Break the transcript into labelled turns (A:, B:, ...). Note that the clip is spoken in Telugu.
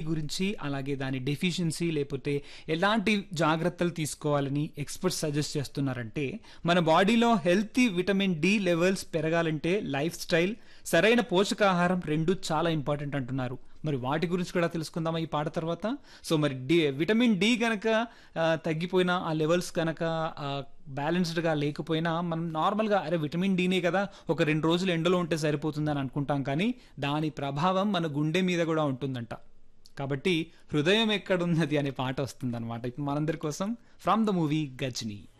A: గురించి అలాగే దాని డెఫిషియన్సీ లేకపోతే ఎలాంటి జాగ్రత్తలు తీసుకోవాలని ఎక్స్పర్ట్స్ సజెస్ట్ చేస్తున్నారంటే మన బాడీలో హెల్తీ విటమిన్ డి లెవెల్స్ పెరగాలంటే లైఫ్ స్టైల్ సరైన పోషకాహారం రెండు చాలా ఇంపార్టెంట్ అంటున్నారు మరి వాటి గురించి కూడా తెలుసుకుందామా ఈ పాట తర్వాత సో మరి డి విటమిన్ డి కనుక తగ్గిపోయినా ఆ లెవెల్స్ కనుక బ్యాలెన్స్డ్గా లేకపోయినా మనం నార్మల్గా అరే విటమిన్ డీనే కదా ఒక రెండు రోజులు ఎండలో ఉంటే సరిపోతుందని అనుకుంటాం కానీ దాని ప్రభావం మన గుండె మీద కూడా ఉంటుందంట కాబట్టి హృదయం ఎక్కడున్నది అనే పాట వస్తుందన్నమాట ఇప్పుడు మనందరి కోసం ఫ్రమ్ ద మూవీ గజ్నీ